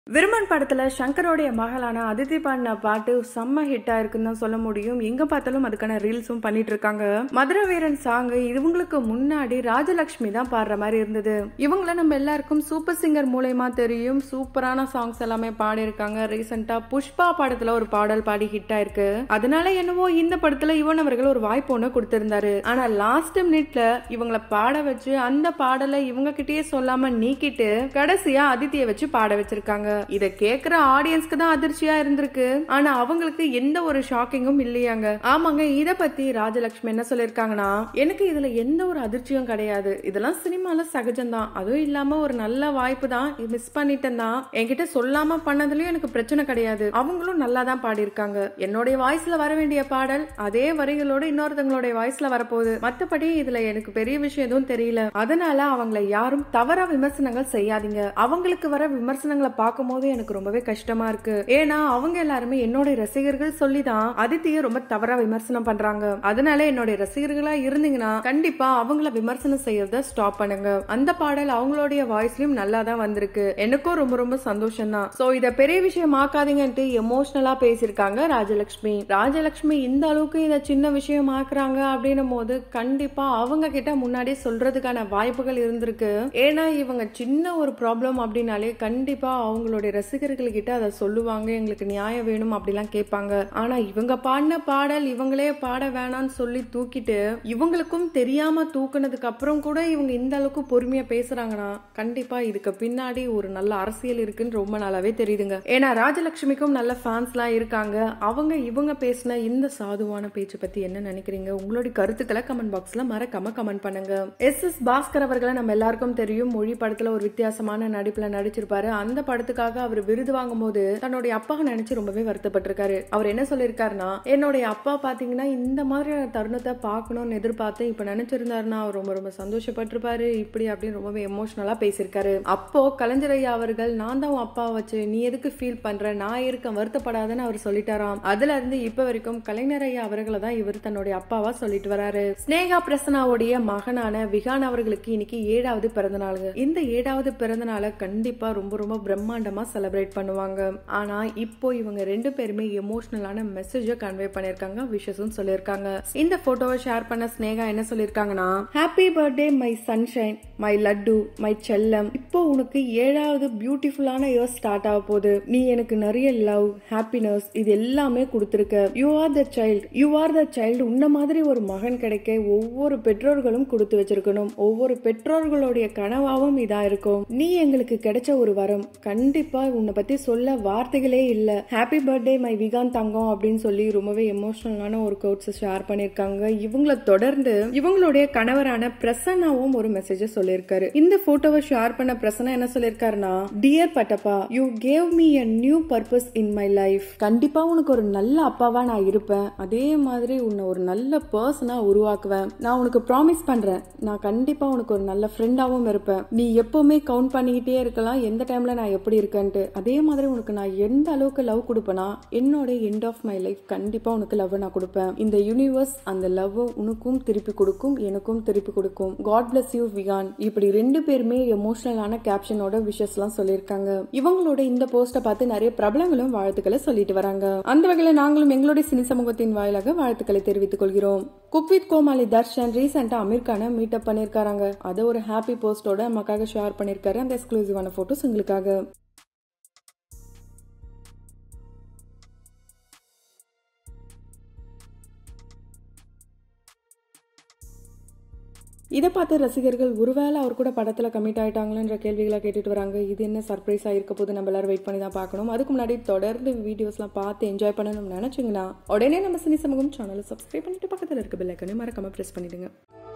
விருமன் படத்துல சங்கரோடைய மகளான அதித்தி பாடின பாட்டு செம்ம ஹிட்டா இருக்குன்னு தான் சொல்ல முடியும் எங்க பார்த்தாலும் அதுக்கான ரீல்ஸும் பண்ணிட்டு இருக்காங்க மதுரை வீரன் சாங் இவங்களுக்கு முன்னாடி ராஜலட்சுமி தான் பாடுற மாதிரி இருந்தது இவங்கள நம்ம எல்லாருக்கும் சூப்பர் சிங்கர் மூலயமா தெரியும் சூப்பரான சாங்ஸ் எல்லாமே பாடியிருக்காங்க ரீசெண்டா புஷ்பா படத்துல ஒரு பாடல் பாடி ஹிட் ஆயிருக்கு அதனால என்னவோ இந்த படத்துல இவன் அவர்கள் ஒரு வாய்ப்பு ஒண்ணு கொடுத்திருந்தாரு ஆனா லாஸ்ட் மினிட்ல இவங்கள பாட வச்சு அந்த பாடலை இவங்க கிட்டயே சொல்லாம நீக்கிட்டு கடைசியா அதித்திய வச்சு பாட வச்சிருக்காங்க இத கேக்குற ஆடியன்ஸ்க்கு தான் அதிர்ச்சியா இருந்திருக்கு ஆனா அவங்களுக்கு எந்த ஒரு ஷாக்கிங்கும் இல்லையாங்க ஆமாங்க இத பத்தி ராஜலட்சுமி என்ன சொல்லிருக்காங்கன்னா எனக்கு இதுல எந்த ஒரு அதிர்ச்சியும் கிடையாது இதெல்லாம் சினிமால சகஜம்தான் அதுவும் இல்லாம ஒரு நல்ல வாய்ப்பு தான் மிஸ் பண்ணிட்டேன் தான் என்கிட்ட சொல்லாம பண்ணதுலயும் எனக்கு பிரச்சனை கிடையாது அவங்களும் நல்லா தான் பாடியிருக்காங்க என்னுடைய வாய்ஸ்ல வர வேண்டிய பாடல் அதே வரிகளோட இன்னொருத்தவங்களுடைய வாய்ஸ்ல வரப்போகுது மத்தபடி இதுல எனக்கு பெரிய விஷயம் எதுவும் தெரியல அதனால அவங்கள யாரும் தவறா விமர்சனங்கள் செய்யாதீங்க அவங்களுக்கு வர விமர்சனங்களை பார்க்கும்போது எனக்கு ரொம்பவே கஷ்டமா இருக்கு ஏன்னா அவங்க எல்லாருமே என்னோட ரசிகர்கள் சொல்லிதான் அதித்திய ரொம்ப தவறா விமர்சனம் பண்றாங்க அதனால என்னோட ரசிகர்களா இருந்தீங்கன்னா கண்டிப்பா அவங்கள விமர்சனம் செய்யறத ஸ்டாப் பண்ணுங்க அந்த பாடல் அவங்களுடைய வாய்ஸ்லயும் நல்லா தான் வந்திருக்கு எனக்கும் ரொம்ப ரொம்ப சந்தோஷம் தான் சோ இத பெரிய விஷயம் ஆக்காதீங்கன்ட்டு எமோஷனலா பேசியிருக்காங்க ராஜலட்சுமி ராஜலட்சுமி இந்த அளவுக்கு இத சின்ன விஷயம் ஆக்குறாங்க அப்படின்னும் போது கண்டிப்பா அவங்க கிட்ட முன்னாடி சொல்றதுக்கான வாய்ப்புகள் இருந்திருக்கு ஏன்னா இவங்க சின்ன ஒரு ப்ராப்ளம் அப்படின்னாலே கண்டிப்பா அவங்களுடைய ரசிகர்கள் கிட்ட அதை சொல்லுவாங்க எங்களுக்கு நியாயம் வேணும் அப்படிலாம் கேட்பாங்க ஆனா இவங்க பாடின பாடல் இவங்களே பாட வேணாம்னு சொல்லி தூக்கிட்டு இவங்களுக்கும் தெரியாம தூக்குனதுக்கு அப்புறம் கூட இவங்க இந்த அளவுக்கு பொறுமையா பேசுறாங்கன்னா கண்டிப்பா இதுக்கு பின்னாடி ஒரு நல்ல அரசியல் இருக்குன்னு ரொம்ப நாளாவே தெரியுதுங்க ஏன்னா ராஜலட்சுமிக்கும் நல்ல ஃபேன்ஸ்லாம் இருக்காங்க அவங்க இவங்க பேசின இந்த சாதுவான பேச்சு பத்தி என்ன நினைக்கிறீங்க உங்களுடைய கருத்துக்களை கமெண்ட் பாக்ஸ்ல மறக்காம கமெண்ட் பண்ணுங்க எஸ் எஸ் பாஸ்கர் அவர்களை நம்ம எல்லாருக்கும் தெரியும் மொழி படத்துல ஒரு வித்தியாசமான நடிப்புல நடிச்சிருப்பாரு அந்த படத்துக்காக அவர் விருது வாங்கும் போது தன்னுடைய அப்பாவை நினைச்சு ரொம்பவே வருத்தப்பட்டிருக்காரு அவர் என்ன சொல்லியிருக்காருன்னா என்னுடைய அப்பா பாத்தீங்கன்னா இந்த மாதிரியான தருணத்தை பார்க்கணும்னு எதிர்பார்த்து இப்ப நினைச்சிருந்தாருன்னா அவர் ரொம்ப ரொம்ப சந்தோஷப்பட்டிருப்பாரு இப்படி அப்படின்னு ரொம்பவே எமோஷனலா பேசியிருக்காரு அப்போ கலைஞர் ஐயா அவர்கள் நான் தான் உன் அப்பா வச்சு நீ எதுக்கு ஃபீல் பண்ற நான் இருக்க வருத்தப்படாதன்னு அவர் சொல்லிட்டாராம் அதுல இருந்து இப்ப வரைக்கும் கலைஞர் ஐயா அவர்களை தான் இவர் தன்னுடைய அப்பாவா சொல்லிட்டு வராரு ஸ்னேகா பிரசனாவுடைய மகனான விகான் அவர்களுக்கு இன்னைக்கு ஏழாவது பிறந்த நாளுங்க இந்த ஏழாவது பிறந்த நாளை கண்டிப்பா ரொம்ப ரொம்ப பிரம்மாண்டமா செலிப்ரேட் பண்ணுவாங்க ஆனா இப்போ இவங்க ரெண்டு பேருமே எமோஷனலான மெசேஜ கன்வே பண்ணிருக்காங்க விஷஸும் சொல்லியிருக்காங்க இந்த போட்டோவை ஷேர் பண்ண ஸ்னேகா என்ன சொல்லிருக்காங்கன்னா happy birthday my sunshine my laddu my செல்லம் இப்போ உனக்கு ஏழாவது பியூட்டிஃபுல்லான இயர் ஸ்டார்ட் ஆக போகுது நீ எனக்கு நிறைய லவ் ஹாப்பினஸ் இது எல்லாமே கொடுத்துருக்க you are the child you are the child உன்ன மாதிரி ஒரு மகன் கிடைக்க ஒவ்வொரு பெற்றோர்களும் கொடுத்து வச்சிருக்கணும் ஒவ்வொரு பெற்றோர்களுடைய கனவாவும் இதா இருக்கும் நீ எங்களுக்கு கிடைச்ச ஒரு வரம் கண்டிப்பா உன்னை பத்தி சொல்ல வார்த்தைகளே இல்ல ஹாப்பி பர்த்டே மை விகான் தங்கம் அப்படின்னு சொல்லி ரொம்பவே எமோஷனலான ஒரு கோட்ஸ் ஷேர் பண்ணிருக்காங்க இவங்கள தொடர்ந்து இவங்களுடைய கணவரான பிரசன்னாவும் ஒரு மெசேஜ் சொல்லியிருக்காரு இந்த போட்டோவை ஷேர் பண்ண பிரசன்னா என்ன சொல்லியிருக்காருன்னா டியர் பட்டப்பா you gave me a new purpose in my life கண்டிப்பா உனக்கு ஒரு நல்ல அப்பாவா நான் இருப்பேன் அதே மாதிரி உன்னை ஒரு நல்ல பர்சனா உருவாக்குவேன் நான் உனக்கு ப்ராமிஸ் பண்றேன் நான் கண்டிப்பா உனக்கு ஒரு நல்ல ஃப்ரெண்டாவும் இருப்பேன் நீ எப்பவுமே கவுண்ட் பண்ணிக்கிட்டே இருக்கலாம் எந்த டைம்ல நான் எப்படி இருக்கேன்ட்டு அதே மாதிரி உனக்கு நான் எந்த அளவுக்கு லவ் கொடுப்பேனா என்னோட எண்ட் ஆஃப் மை லைஃப் கண்டிப்பா உனக்கு லவ் நான் கொடுப்பேன் இந்த யூனிவர்ஸ் அந்த லவ் உனக்கும் திருப்பி கொடுக்கும் எனக்கும் திருப்பி கொடுக்கும் காட் பிளஸ் யூ விகான் இப்படி ரெண்டு பேருமே எமோஷனலான கேப்ஷனோட விஷஸ் எல்லாம் சொல்லியிருக்காங்க இவங்களோட இந்த போஸ்ட பார்த்து நிறைய பிரபலங்களும் வாழ்த்துக்களை சொல்லிட்டு வராங்க அந்த வகையில நாங்களும் எங்களுடைய சினி சமூகத்தின் வாயிலாக வாழ்த்துக்களை தெரிவித்துக் கொள்கிறோம் குக் வித் கோமாளி தர்ஷன் ரீசெண்டா அமீர் கானை மீட்டப் பண்ணிருக்காங்க அதை ஒரு ஹாப்பி போஸ்டோட நமக்காக ஷேர் பண்ணிருக்காரு அந்த எக்ஸ்க்ளூசிவான போட்டோஸ் உங்களுக்காக இதை பார்த்து ரசிகர்கள் ஒருவேளை அவர் கூட படத்துல கமிட் ஆயிட்டாங்களன்ற கேள்விகளை கேட்டுட்டு வராங்க இது என்ன சர்ப்ரைஸா இருக்க போது நம்ம எல்லாரும் வெயிட் பண்ணி தான் பார்க்கணும் அதுக்கு முன்னாடி தொடர்ந்து வீடியோஸ்லாம் பார்த்து என்ஜாய் பண்ணணும்னு நினைச்சீங்கன்னா உடனே நம்ம சினி சமூகம் சேனலை சப்ஸ்கிரைப் பண்ணிட்டு பக்கத்தில் இருக்க பெல் ஐக்கனையும் மறக்காம ப்ரெஸ் பண்ணிடுங்க